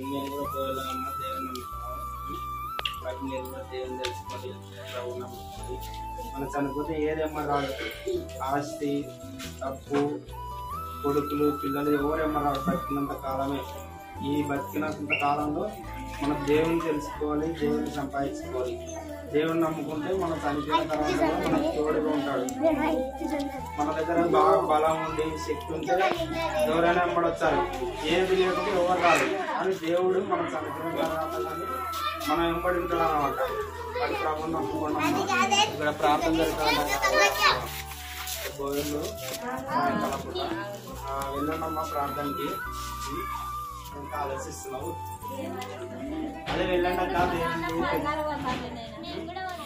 మేము కూడా పోయేలాగమ్మ దేవుని నమ్ముకున్నాము వాటి మీరు కూడా దేవుని తెలుసుకొని ప్రభు నమ్ముకోండి మనం చనిపోతే ఏదేమో రాదు ఆస్తి డబ్బు కొడుకులు పిల్లలు ఎవరేమో రాదు బతికినంత కాలమే ఈ బతికినంత కాలంలో మనం దేవుని తెలుసుకోవాలి దేవుని సంపాదించుకోవాలి దేవుని నమ్ముకుంటే మనం చనిపోయిన తర్వాత కూడా మనకు తోడుగా ఉంటాడు మన దగ్గర బాగా బలం ఉండి శక్తి ఉంటే ఎవరైనా వెంబడొచ్చారు ఏది లేకపోతే ఎవరు రాదు అని దేవుడు మనం చనిపోయిన తర్వాత కానీ మనం వెంబడి ఉంటాడు అనమాట అది ప్రభు నమ్ముకున్నాము ఇక్కడ ప్రార్థన జరుగుతుంది గోవిందు సాయంకాలం పూట ఆ, వెళ్ళండమ్మా ప్రార్థనకి ఇంకా ఆలోచిస్తున్నావు అదే వెళ్ళండి అక్క దేవుని నేను కూడా